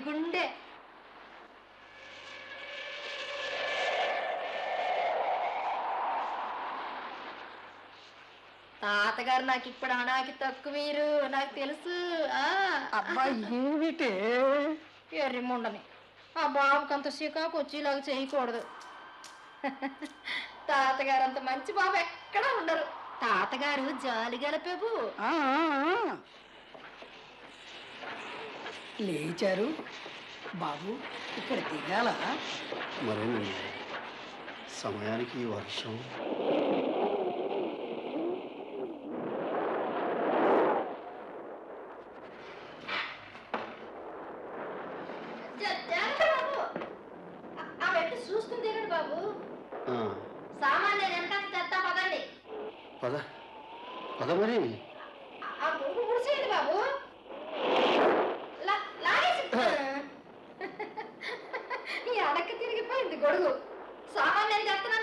గుండె తాతగారు నాకు ఇప్పుడు అనాకి తక్కువ మీరు నాకు తెలుసు ఆ అబ్బా ఏమిటే ఎర్రిముండని ఆ బాబుకి అంత చికాకు వచ్చేలాగా చేయకూడదు తాతగారు అంత మంచి బాబు ఎక్కడా ఉండరు తాతగారు జాలి గలపెబు ఆ, ఆ, ఆ. లేచారు బాబు ఇక్కడ దిగాల మరేనండి సమయానికి ఈ వర్షం జ- జాగ్రత్త బాబు ఆ- ఆ వెంట చూసుకుని తిరగండి బాబు ఆ, సామాన్ నేను వెనకాల తెస్తా పదండి పద పద మరి ఆ- ఆ గుంపు ముడిసేయండి బాబు లా- లాగేసి ఈ అడక్క తిరిగిపోయింది గొడుగు సామాన్ నేను తెస్తున్నాను